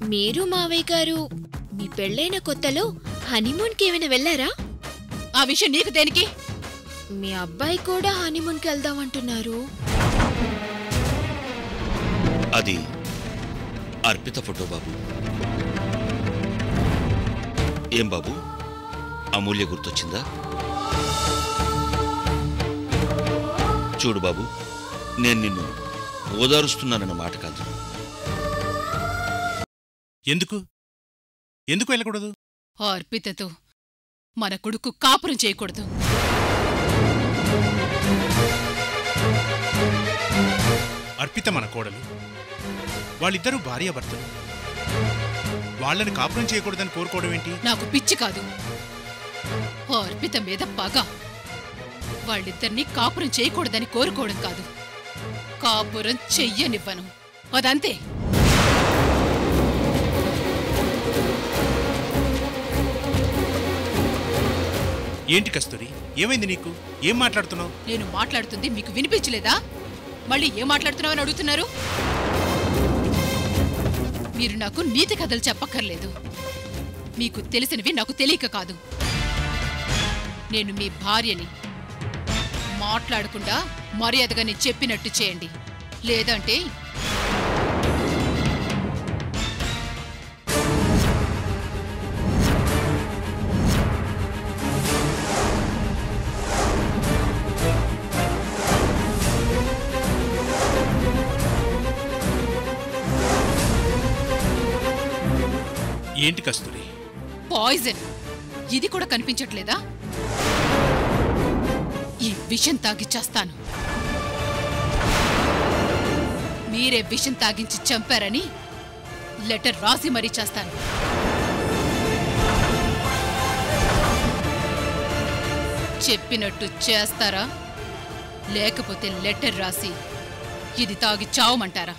మీరు మావయ్య గారు మీ పెళ్ళైన కొత్తలో హనీమూన్కి ఏమైనా వెళ్ళారా ఆ విషయం నీకు దేనికి మీ అబ్బాయి కూడా హనీమూన్కి వెళ్దామంటున్నారు అది అర్పిత ఫోటో బాబు ఏం బాబు అమూల్య గుర్తొచ్చిందా చూడు బాబు నేను నిన్ను ఓదారుస్తున్నానన్న మాట కాదు ఎందుకు ఎందుకు వెళ్ళకూడదు ఆ అర్పితతో మన కొడుకు కాపురం చేయకూడదు అర్పిత మన కోడలు వాళ్ళిద్దరూ భార్యాభర్తలు వాళ్ళని కాపురం చేయకూడదని కోరుకోవడం ఏంటి నాకు పిచ్చి కాదు ఆ అర్పిత మీద పగ వాళ్ళిద్దరినీ కాపురం చేయకూడదని కోరుకోవడం కాదు కాపురం చెయ్యనివ్వను అదంతే ఏంటి కస్తూరి ఏమైంది నీకు ఏం మాట్లాడుతున్నావు నేను మాట్లాడుతుంది మీకు వినిపించలేదా మళ్ళీ ఏం మాట్లాడుతున్నావని అడుగుతున్నారు మీరు నాకు నీతి కథలు చెప్పక్కర్లేదు మీకు తెలిసినవి నాకు తెలియక కాదు నేను మీ భార్యని మాట్లాడకుండా మర్యాదగా నేను చెప్పినట్టు చేయండి లేదంటే ఏంటి కస్తూరి పాయిజన్ ఇది కూడా కనిపించట్లేదా ఈ విషం తాగి చేస్తాను మీరే విషం తాగించి చంపారని లెటర్ రాసి మరీ చేస్తాను చెప్పినట్టు చేస్తారా లేకపోతే లెటర్ రాసి ఇది తాగి చావమంటారా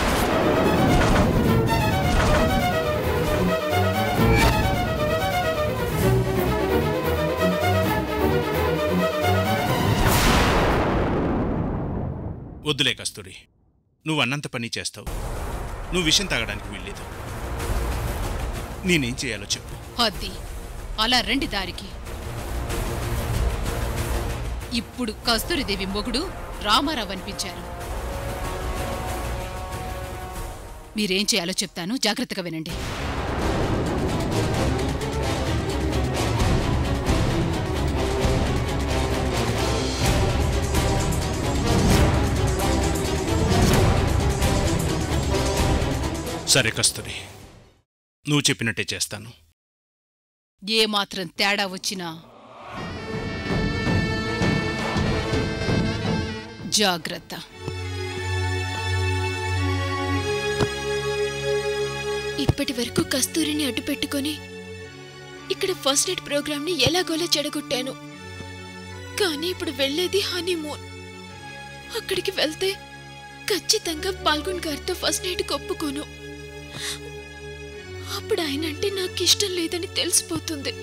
వద్దులే కస్తూరి నువ్వు అన్నంత పని చేస్తావు నువ్వు విషయం తాగడానికి వీల్లేదు నేనేం చేయాలో చెప్పు అది అలా రండి దారికి ఇప్పుడు కస్తూరిదేవి మొగుడు రామారావు అనిపించారు మీరేం చేయాలో చెప్తాను జాగ్రత్తగా వినండి సరే కస్తూరి నువ్వు చెప్పినట్టే చేస్తాను ఏ మాత్రం తేడా వచ్చినా జాగ్రత్త ఇప్పటి వరకు కస్తూరిని అడ్డు పెట్టుకొని ఇక్కడ ఫస్ట్ ఎయిడ్ ప్రోగ్రామ్ ని ఎలాగోలా చెడగొట్టాను కానీ ఇప్పుడు వెళ్ళేది హనీమూన్ అక్కడికి వెళ్తే ఖచ్చితంగా పాల్గొన్ గారితో ఫస్ట్ నైట్ ఒప్పుకోను అప్పుడు ఆయన అంటే నాకు ఇష్టం లేదని తెలిసిపోతుంది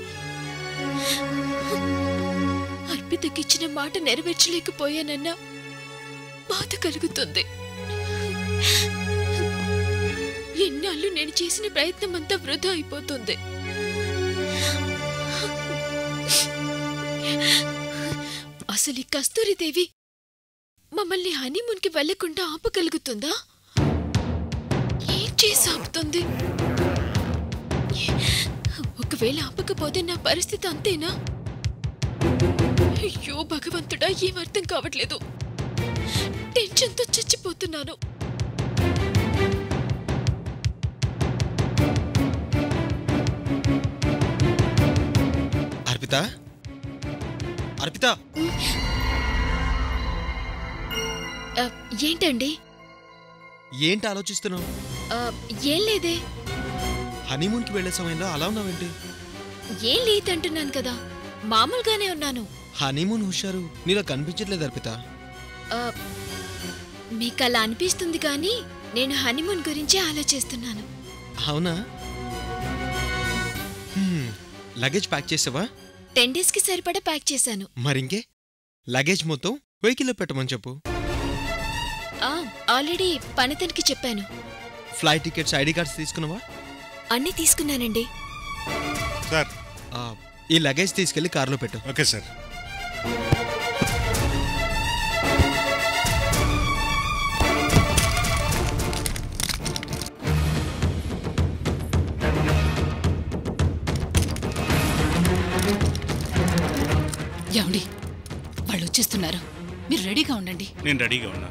అర్పితకిచ్చిన మాట నెరవేర్చలేకపోయానన్న బాధ కలుగుతుంది ఎన్నాళ్ళు నేను చేసిన ప్రయత్నం అంతా వృధా అయిపోతుంది అసలు ఈ కస్తూరిదేవి మమ్మల్ని హనీమూన్కి వెళ్లకుండా ఆపగలుగుతుందా ఏం చేసి ఆపుతుంది ఒకవేళ ఆపకపోతే నా పరిస్థితి అంతేనా అయ్యో భగవంతుడా ఏం అర్థం కావట్లేదు టెన్షన్తో చచ్చిపోతున్నాను అర్పిత అర్పిత ఆ, ఏంటండి ఏంటి ఆలోచిస్తున్నావు ఆ, ఏం లేదే హనీమూన్కి వెళ్లే సమయంలో అలా ఉన్నావేంటి ఏం లేదంటున్నాను కదా మామూలుగానే ఉన్నాను హనీమూన్ హుషారు నీలో కనిపించట్లేదు అర్పిత ఆ, మీకు అలా అనిపిస్తుంది కానీ నేను హనీమూన్ గురించే ఆలోచిస్తున్నాను అవునా హ్మ్, లగేజ్ ప్యాక్ చేసావా టెన్ డేస్కి సరిపడా ప్యాక్ చేశాను మరింకే లగేజ్ మొత్తం వెహికల్లో పెట్టమని చెప్పు ఆ, ఆల్రెడీ పనితనికి చెప్పాను ఫ్లైట్ టికెట్స్ ఐడి కార్డ్స్ తీసుకున్నావా అన్నీ తీసుకున్నానండి సార్ ఆ, ఈ లగేజ్ తీసుకెళ్లి కారులో పెట్టు ఓకే సార్ ఏమండి వాళ్ళు వచ్చేస్తున్నారు మీరు రెడీగా ఉండండి నేను రెడీగా ఉన్నాను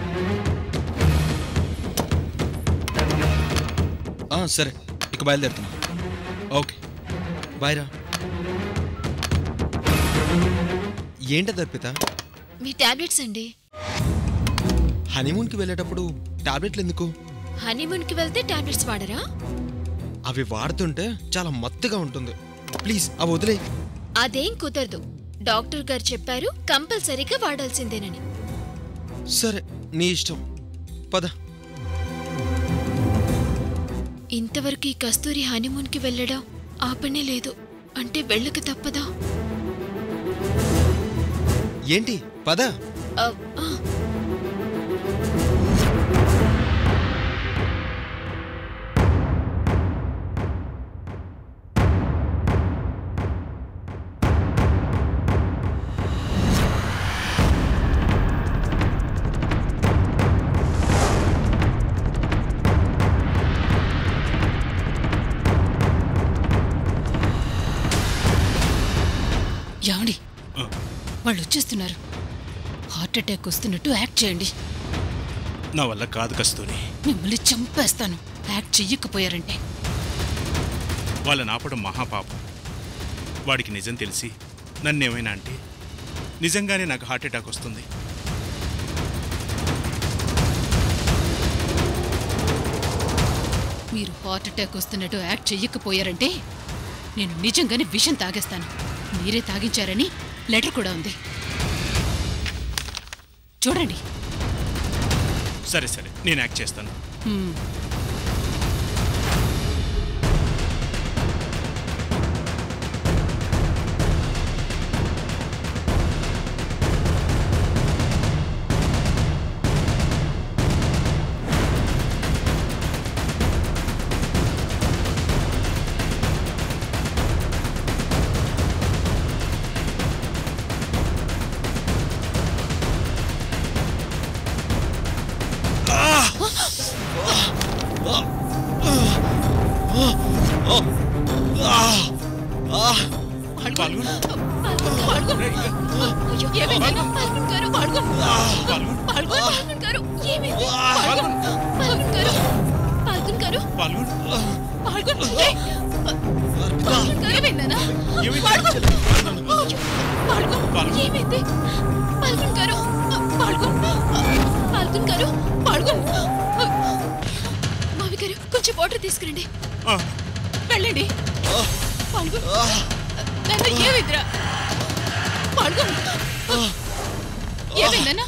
ఆ, సరే ఇక బయలుదేరుతున్నా ఓకే బాయ్ రా ఏంటది అర్పిత మీ టాబ్లెట్స్ అండి హనీమూన్కి వెళ్ళేటప్పుడు టాబ్లెట్లు ఎందుకు హనీమూన్కి వెళ్తే టాబ్లెట్స్ వాడరా అవి వాడుతుంటే చాలా మత్తుగా ఉంటుంది ప్లీజ్ అవి వదిలే అదేం కుదరదు డాక్టర్ గారు చెప్పారు కంపల్సరీగా వాడాల్సిందేనని సరే నీ ఇష్టం పద ఇంతవరకు ఈ కస్తూరి హనీమూన్కి వెళ్ళడం ఆపనే లేదు అంటే వెళ్ళక తప్పదా ఏంటి పద ఆ, ఆ. ఏమండి ఆ, వాళ్ళు వచ్చేస్తున్నారు హార్ట్ అటాక్ వస్తున్నట్టు యాక్ట్ చేయండి నా వల్ల కాదు కస్తూరి మిమ్మల్ని చంపేస్తాను యాక్ట్ చెయ్యకపోయారంటే వాళ్ళని ఆపడం మహాపాపం వాడికి నిజం తెలిసి నన్నేమైనా అంటే నిజంగానే నాకు హార్ట్ అటాక్ వస్తుంది మీరు హార్ట్ అటాక్ వస్తున్నట్టు యాక్ట్ చెయ్యకపోయారంటే నేను నిజంగానే విషం తాగేస్తాను మీరే తాగించారని లెటర్ కూడా ఉంది చూడండి సరే సరే నేను యాక్ట్ చేస్తాను హ్మ్. పాల్గొను అయ్యో, ఏమైంది? పాల్గొన్ గారు, పాల్గొన్. పాల్గొను పాల్గొన్, పాల్గొన్ గారు, ఏమైంది? పాల్గొన్, పాల్గొన్ గారు, పాల్గొన్ గారు, పాల్గొను పాల్గొన్, ఏయ్, పాల్గొన్ గారు, ఏమైందన్నా? ఏమైంది? పాల్గొన్, అయ్యో, పాల్గొన్, పాల్గొన్. ఏమైంది? పాల్గొన్ గారు, పాల్గొన్, పాల్గొన్ గారు, పాల్గొన్. మావి గారు కొంచెం వాటర్ తీసుకురండి ఆ, వెళ్ళండి పాల్గొన్ నాన్న, ఏమైందిరా పాల్గొన్ ఏమైందన్నా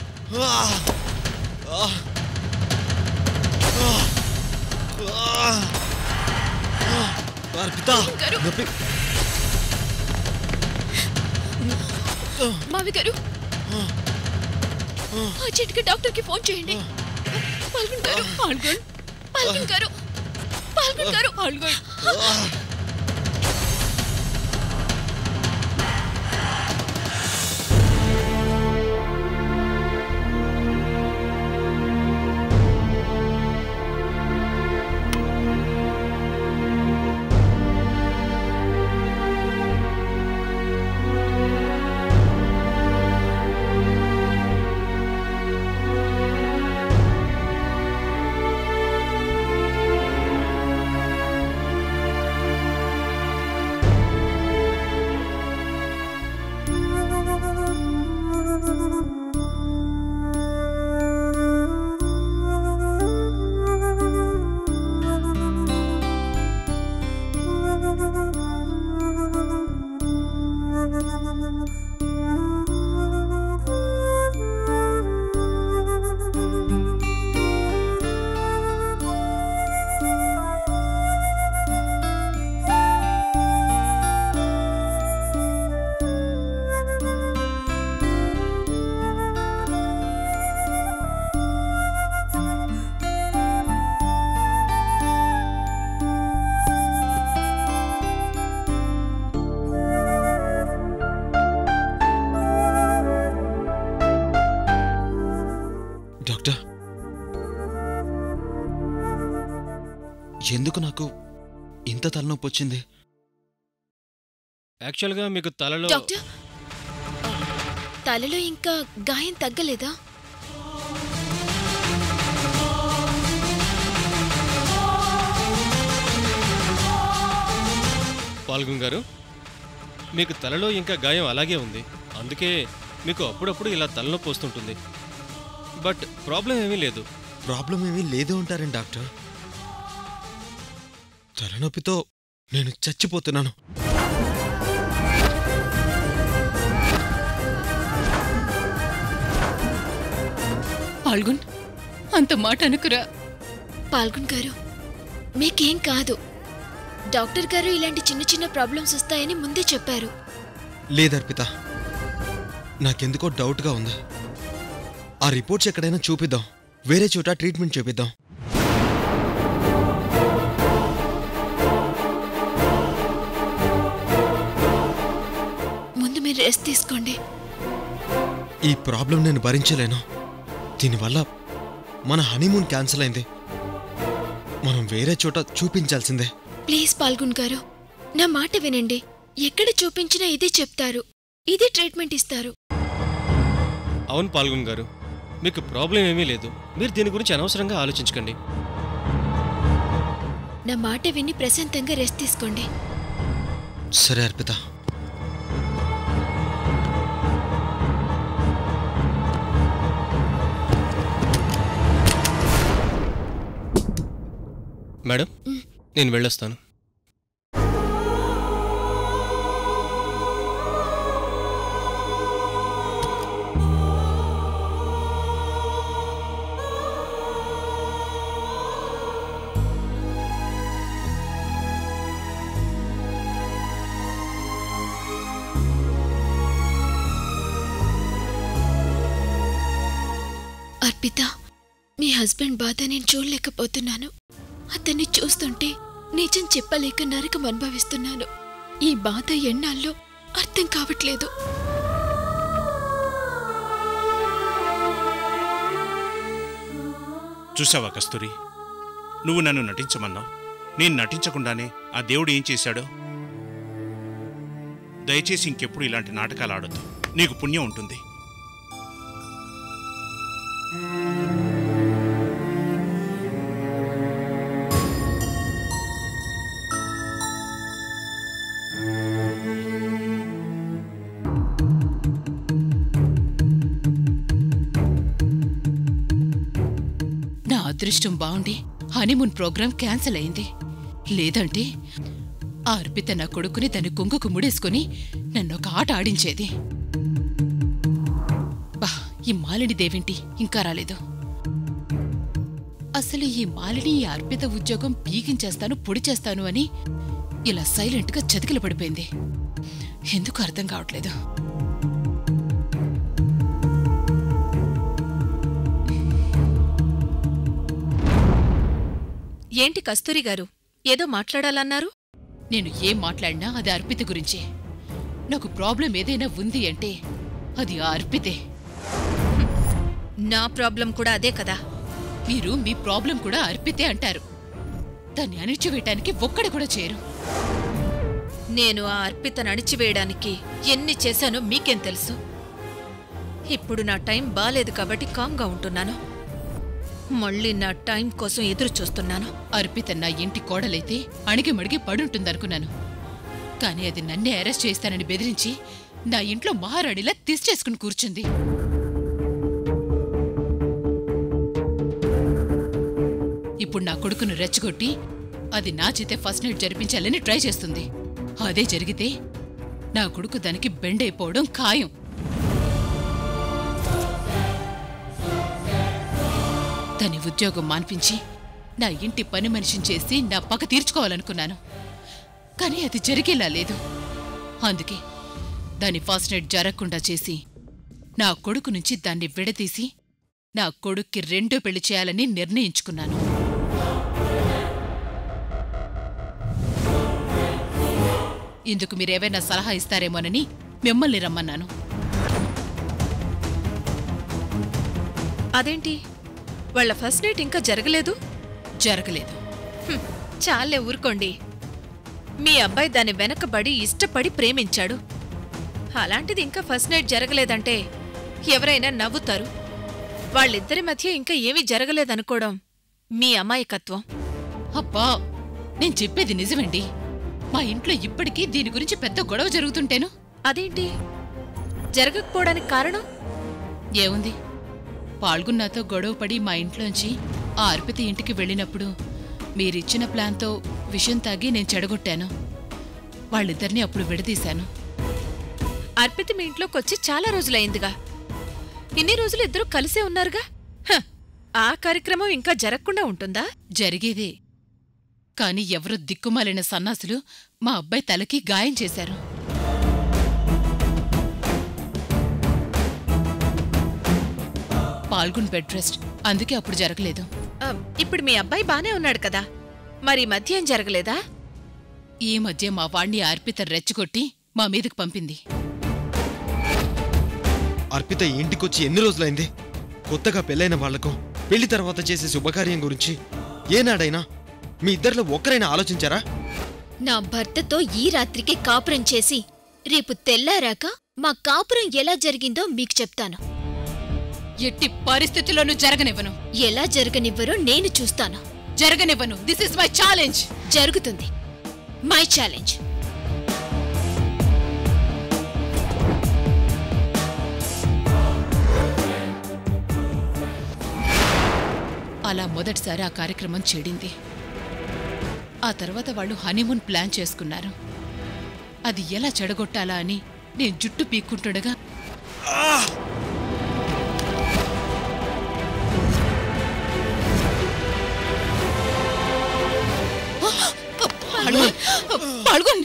అర్పిత గారు. నొప్పి మావి గారు ఆ చెట్టుకి డాక్టర్ కి ఫోన్ చేయండి పాల్గొన్ గారు పాల్గొన్ పాల్గొన్ గారు పాల్గొన్ గారు పాల్గొన్ ఆ ఎందుకు నాకు ఇంత తలనొప్పి వచ్చింది యాక్చువల్గా మీకు తలలో డాక్టర్ ఆ, తలలో ఇంకా గాయం తగ్గలేదా పాల్గొన్ గారు మీకు తలలో ఇంకా గాయం అలాగే ఉంది అందుకే మీకు అప్పుడప్పుడు ఇలా తలనొప్పి వస్తుంటుంది బట్ ప్రాబ్లం ఏమీ లేదు ప్రాబ్లం ఏమీ లేదు అంటారేం డాక్టర్ తలనొప్పితో నేను చచ్చిపోతున్నాను పాల్గొన్ అంత మాట అనుకురా పాల్గొన్ గారు మీకేం కాదు డాక్టర్ గారు ఇలాంటి చిన్న చిన్న ప్రాబ్లమ్స్ వస్తాయని ముందే చెప్పారు లేదర్పిత నాకెందుకో డౌట్గా ఉంది ఆ రిపోర్ట్స్ ఎక్కడైనా చూపిద్దాం వేరే చోట ట్రీట్మెంట్ చేపిద్దాం ముందు మీరు రెస్ట్ తీసుకోండి ఈ ప్రాబ్లం నేను భరించలేను దీనివల్ల మన హనీమూన్ క్యాన్సిల్ అయింది మనం వేరే చోట చూపించాల్సిందే ప్లీజ్ పాల్గొన్ గారు నా మాట వినండి ఎక్కడ చూపించినా ఇదే చెప్తారు ఇదే ట్రీట్మెంట్ ఇస్తారు అవును పాల్గొన్ గారు మీకు ప్రాబ్లం ఏమీ లేదు మీరు దీని గురించి అనవసరంగా ఆలోచించకండి నా మాట విని ప్రశాంతంగా రెస్ట్ తీసుకోండి సరే అర్పిత మేడం నేను వెళ్ళొస్తాను అర్పిత మీ హస్బెండ్ బాధ నేను చూడలేకపోతున్నాను అతన్ని చూస్తుంటే నిజం చెప్పలేక నరకం అనుభవిస్తున్నాను ఈ బాధ ఎన్నాళ్ళో అర్థం కావట్లేదు చూసావా కస్తూరి నువ్వు నన్ను నటించమన్నావు నేను నటించకుండానే ఆ దేవుడు ఏం చేశాడో దయచేసి ఇంకెప్పుడు ఇలాంటి నాటకాలు ఆడొద్దు నీకు పుణ్యం ఉంటుంది నా అదృష్టం బాగుండి హనీమూన్ ప్రోగ్రాం క్యాన్సిల్ అయింది లేదంటే ఆ అర్పిత నా కొడుకుని దాని కొంగుకు ముడేసుకుని నన్ను ఒక ఆట ఆడించేది బా ఈ మాలిని దేవింటి ఇంకా రాలేదు అసలు ఈ మాలిని ఈ అర్పిత ఉద్యోగం పీకించేస్తాను పొడి చేస్తాను అని ఇలా సైలెంట్గా చతికిల పడిపోయింది ఎందుకు అర్థం కావట్లేదు ఏంటి కస్తూరి గారు ఏదో మాట్లాడాలన్నారు నేను ఏం మాట్లాడినా అది అర్పిత గురించే నాకు ప్రాబ్లం ఏదైనా ఉంది అంటే అది ఆ అర్పితే నా ప్రాబ్లం కూడా అదే కదా మీరు మీ ప్రాబ్లం కూడా అర్పితే అంటారు దాన్ని అణిచివేయటానికి ఒక్కడి కూడా చేయరు నేను ఆ అర్పితను అణిచివేయడానికి ఎన్ని చేశానో మీకేం తెలుసు ఇప్పుడు నా టైం బాలేదు కాబట్టి కామ్గా ఉంటున్నాను మళ్ళీ నా టైం కోసం ఎదురు చూస్తున్నాను అర్పిత నా ఇంటి కోడలైతే అణిగి మడిగి పడుంటుందనుకున్నాను కానీ అది నన్నే అరెస్ట్ చేస్తానని బెదిరించి నా ఇంట్లో మహారాణిలా తీసుచేసుకుని కూర్చుంది ఇప్పుడు నా కొడుకును రెచ్చగొట్టి అది నా చేతే ఫస్ట్ నైట్ జరిపించాలని ట్రై చేస్తుంది అదే జరిగితే నా కొడుకు దానికి బెండ్ అయిపోవడం ఖాయం దాని ఉద్యోగం మాన్పించి నా ఇంటి పని మనిషిని చేసి నా పగ తీర్చుకోవాలనుకున్నాను కానీ అది జరిగేలా లేదు అందుకే దాని ఫస్ట్ నైట్ జరగకుండా చేసి నా కొడుకు నుంచి దాన్ని విడదీసి నా కొడుక్కి రెండో పెళ్లి చేయాలని నిర్ణయించుకున్నాను ఇందుకు మీరేవైనా సలహా ఇస్తారేమోనని మిమ్మల్ని రమ్మన్నాను అదేంటి వాళ్ళ ఫస్ట్ నైట్ ఇంకా జరగలేదు జరగలేదు చాలే ఊరుకోండి మీ అబ్బాయి దాని వెనకబడి ఇష్టపడి ప్రేమించాడు అలాంటిది ఇంకా ఫస్ట్ నైట్ జరగలేదంటే ఎవరైనా నవ్వుతారు వాళ్ళిద్దరి మధ్య ఇంకా ఏమీ జరగలేదనుకోవడం మీ అమాయకత్వం అబ్బా నేను చెప్పేది నిజమండి మా ఇంట్లో ఇప్పటికీ దీని గురించి పెద్ద గొడవ జరుగుతుంటేను అదేంటి జరగకపోవడానికి కారణం ఏముంది పాల్గొన్నాతో గొడవపడి మా ఇంట్లోంచి ఆ అర్పిత ఇంటికి వెళ్ళినప్పుడు మీరిచ్చిన ప్లాన్తో విషయం తాగి నేను చెడగొట్టాను వాళ్ళిద్దరిని అప్పుడు విడదీశాను అర్పిత మీ ఇంట్లోకి వచ్చి చాలా రోజులైందిగా ఇన్ని రోజులు ఇద్దరు కలిసే ఉన్నారుగా హ, ఆ కార్యక్రమం ఇంకా జరగకుండా ఉంటుందా జరిగేదే కాని ఎవరో దిక్కుమాలిన సన్నాసులు మా అబ్బాయి తలకి గాయం చేశారు పాల్గొన్ బెడ్ రెస్ట్ అందుకే అప్పుడు జరగలేదు ఆ, ఇప్పుడు మీ అబ్బాయి బానే ఉన్నాడు కదా మరి ఈ మధ్య ఏం జరగలేదా ఈ మధ్య మా వాణ్ణి అర్పిత రెచ్చగొట్టి మా మీదకు పంపింది అర్పిత ఈ ఇంటికొచ్చి ఎన్ని రోజులైంది కొత్తగా పెళ్ళైన వాళ్లకు పెళ్లి తర్వాత చేసే శుభకార్యం గురించి ఏనాడైనా మీ ఇద్దరిలో ఒక్కరైనా ఆలోచించారా నా భర్తతో ఈ రాత్రికి కాపురం చేసి రేపు తెల్లారాక మా కాపురం ఎలా జరిగిందో మీకు చెప్తాను ఎట్టి పరిస్థితుల్లోనూ జరగనివ్వను ఎలా జరగనివ్వరో నేను చూస్తాను జరగనివ్వను దిస్ ఇస్ మై ఛాలెంజ్ జరుగుతుంది మై ఛాలెంజ్ అలా మొదటిసారి ఆ కార్యక్రమం చెడింది ఆ తర్వాత వాళ్ళు హనీమూన్ ప్లాన్ చేసుకున్నారు అది ఎలా చెడగొట్టాలా అని నేను జుట్టు పీక్కుంటుండగా పాల్గొన్! పాల్గొన్!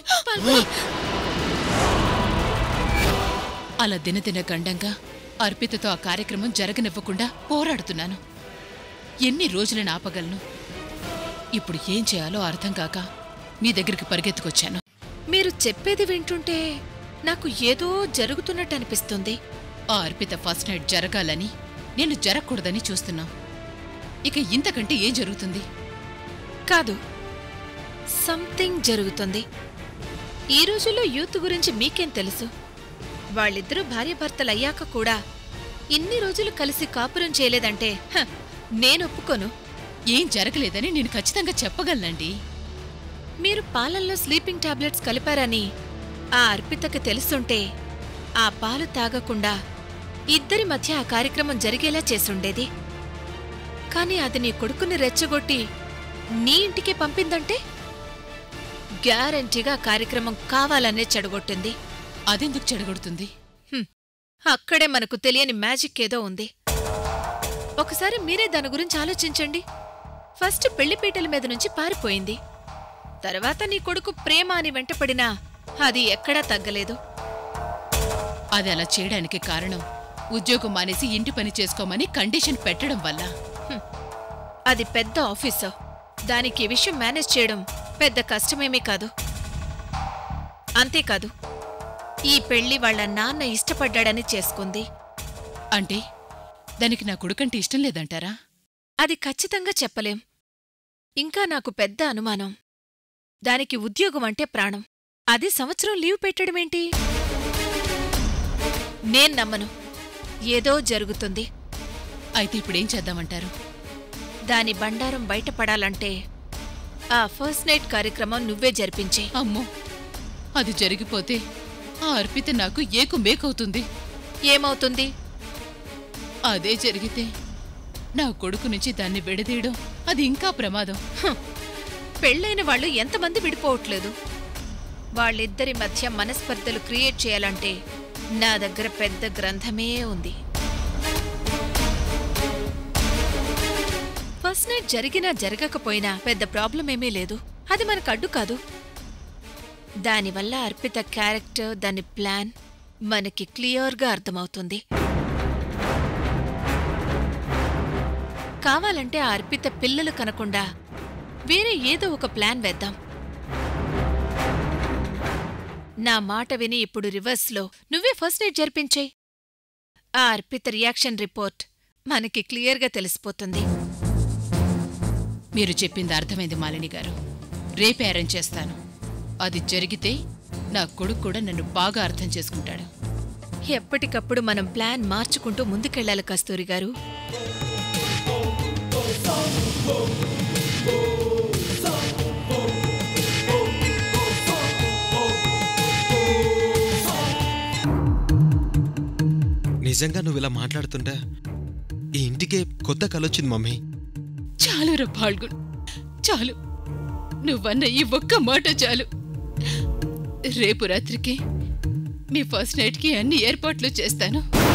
అలా దినదిన గండంగా అర్పితతో ఆ కార్యక్రమం జరగనివ్వకుండా పోరాడుతున్నాను ఎన్ని రోజులను ఆపగలను ఇప్పుడు ఏం చేయాలో అర్థం కాక మీ దగ్గరికి పరిగెత్తుకొచ్చాను మీరు చెప్పేది వింటుంటే నాకు ఏదో జరుగుతున్నట్టు అనిపిస్తుంది ఆ అర్పిత ఫస్ట్ నైట్ జరగాలని నేను జరగకూడదని చూస్తున్నాం ఇక ఇంతకంటే ఏం జరుగుతుంది కాదు సంథింగ్ జరుగుతుంది ఈ రోజుల్లో యూత్ గురించి మీకేం తెలుసు వాళ్ళిద్దరూ భార్యాభర్తలయ్యాక కూడా ఇన్ని రోజులు కలిసి కాపురం చేయలేదంటే హ, నేను ఒప్పుకోను ఏం జరగలేదని నేను ఖచ్చితంగా చెప్పగలనండి మీరు పాలల్లో స్లీపింగ్ టాబ్లెట్స్ కలిపారని ఆ అర్పితకి తెలుసుంటే ఆ పాలు తాగకుండా ఇద్దరి మధ్య ఆ కార్యక్రమం జరిగేలా చేసుండేది కాని అది నీ కొడుకుని రెచ్చగొట్టి నీ ఇంటికి పంపిందంటే గ్యారంటీగా ఆ కార్యక్రమం కావాలనే చెడగొట్టింది అదెందుకు చెడగొడుతుంది హ్మ్. అక్కడే మనకు తెలియని మ్యాజిక్ ఏదో ఉంది ఒకసారి మీరే దాని గురించి ఆలోచించండి ఫస్ట్ పెళ్లిపీటల మీద నుంచి పారిపోయింది తర్వాత నీ కొడుకు ప్రేమ అని వెంటపడినా అది ఎక్కడా తగ్గలేదు అది అలా చేయడానికి కారణం ఉద్యోగం మానేసి ఇంటి పని చేసుకోమని కండిషన్ పెట్టడం వల్ల అది పెద్ద ఆఫీసు దానికి ఈ విషయం మేనేజ్ చేయడం పెద్ద కష్టమేమీ కాదు అంతేకాదు ఈ పెళ్లి వాళ్ళ నాన్న ఇష్టపడ్డాడని చేసుకుంది అంటే దానికి నా కొడుకంటే ఇష్టం లేదంటారా అది ఖచ్చితంగా చెప్పలేం ఇంకా నాకు పెద్ద అనుమానం దానికి ఉద్యోగం అంటే ప్రాణం అది సంవత్సరం లీవ్ పెట్టడమేంటి నేన్ నమ్మను ఏదో జరుగుతుంది అయితే ఇప్పుడేం చేద్దామంటారు దాని బండారం బయటపడాలంటే ఆ ఫస్ట్ నైట్ కార్యక్రమం నువ్వే జరిపించే అమ్మో అది జరిగిపోతే ఆ అర్పిత నాకు ఏకు మేకవుతుంది ఏమవుతుంది అదే జరిగితే నా కొడుకు నుంచి దాన్ని విడదీయడం అది ఇంకా ప్రమాదం హ్, పెళ్ళైన వాళ్ళు ఎంతమంది విడిపోవట్లేదు వాళ్ళిద్దరి మధ్య మనస్పర్ధలు క్రియేట్ చేయాలంటే నా దగ్గర పెద్ద గ్రంథమే ఉంది ఫస్ట్ నైట్ జరిగినా జరగకపోయినా పెద్ద ప్రాబ్లం ఏమీ లేదు అది మనకు అడ్డు కాదు దానివల్ల అర్పిత క్యారెక్టర్ దాని ప్లాన్ మనకి క్లియర్గా అర్థమవుతుంది కావాలంటే ఆ అర్పిత పిల్లలు కనకుండా వేరే ఏదో ఒక ప్లాన్ వేద్దాం నా మాట విని ఇప్పుడు రివర్స్లో నువ్వే ఫస్ట్ నైట్ జరిపించేయ్ ఆ అర్పిత రియాక్షన్ రిపోర్ట్ మనకి క్లియర్గా తెలిసిపోతుంది మీరు చెప్పింది అర్థమైంది మాలిని గారు రేపే అరేంజ్ చేస్తాను అది జరిగితే నా కొడుకు కూడా నన్ను బాగా అర్థం చేసుకుంటాడు ఎప్పటికప్పుడు మనం ప్లాన్ మార్చుకుంటూ ముందుకెళ్ళాలి కస్తూరి గారు నిజంగా నువ్వు ఇలా మాట్లాడుతుంటే ఈ ఇంటికే కొత్త కలొచ్చింది మమ్మీ చాలురా పాల్గొన్ చాలు నువ్వన్న ఈ ఒక్క మాట చాలు రేపు రాత్రికి మీ ఫస్ట్ నైట్కి అన్ని ఏర్పాట్లు చేస్తాను